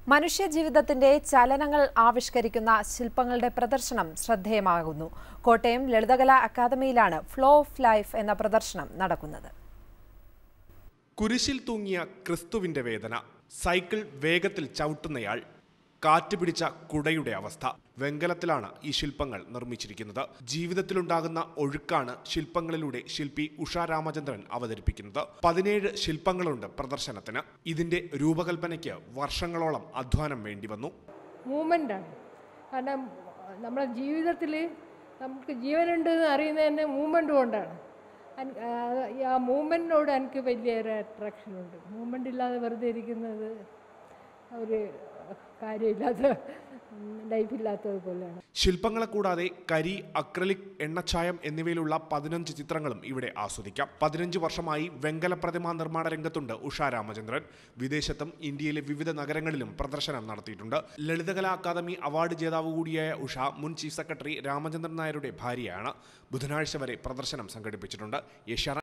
മനുഷ്യജീവിതത്തിന്റെ ചലനങ്ങൾ ആവിഷ്കരിക്കുന്ന ശില്പങ്ങളുടെ പ്രദർശനം ശ്രദ്ധേയമാകുന്നു കോട്ടയം ലളിതകലാ അക്കാദമിയിലാണ് ഫ്ലോ ഓഫ് ലൈഫ് എന്ന പ്രദർശനം നടക്കുന്നത് കുരിശിൽ തൂങ്ങിയ ക്രിസ്തുവിന്റെ വേദന സൈക്കിൾ വേഗത്തിൽ ചവിട്ടുന്നയാൾ കാറ്റ് പിടിച്ച കുടയുടെ അവസ്ഥ വെങ്കലത്തിലാണ് ഈ ശില്പങ്ങൾ നിർമ്മിച്ചിരിക്കുന്നത് ജീവിതത്തിലുണ്ടാകുന്ന ഒഴുക്കാണ് ശില്പങ്ങളിലൂടെ ശില്പി ഉഷ രാമചന്ദ്രൻ അവതരിപ്പിക്കുന്നത് പതിനേഴ് ശില്പങ്ങളുണ്ട് പ്രദർശനത്തിന് ഇതിന്റെ രൂപകൽപ്പനയ്ക്ക് വർഷങ്ങളോളം അധ്വാനം വേണ്ടിവന്നു മൂമെൻ്റാണ് കാരണം നമ്മുടെ ജീവിതത്തിൽ നമുക്ക് ജീവനുണ്ട് എന്ന് അറിയുന്നത് തന്നെ മൂമെൻ്റ് കൊണ്ടാണ് അൻ- ആ, ആ മൂമെൻറ്റിനോട് എനിക്ക് വലിയൊരു അട്രാക്ഷനുണ്ട് മൂമെൻ്റ് ഇല്ലാതെ വെറുതെ ഇരിക്കുന്നത് ഒരു കാര്യമില്ലാത്ത ലൈഫില്ലാത്തത് പോലെയാണ് ശില്പങ്ങളെ കൂടാതെ കരി അക്രലിക് എണ്ണച്ചായം എന്നിവയിലുള്ള പതിനഞ്ച് ചിത്രങ്ങളും ഇവിടെ ആസ്വദിക്കാം പതിനഞ്ച് വർഷമായി വെങ്കല പ്രതിമാ നിർമ്മാണ രംഗത്തുണ്ട് ഉഷ രാമചന്ദ്രൻ വിദേശത്തും ഇന്ത്യയിലെ വിവിധ നഗരങ്ങളിലും പ്രദർശനം നടത്തിയിട്ടുണ്ട് ലളിതകലാ അക്കാദമി അവാർഡ് ജേതാവ് കൂടിയായ ഉഷ മുൻ ചീഫ് സെക്രട്ടറി രാമചന്ദ്രൻ നായരുടെ ഭാര്യയാണ് ബുധനാഴ്ച വരെ പ്രദർശനം സംഘടിപ്പിച്ചിട്ടുണ്ട് ഏഷ്യാനെറ്റ്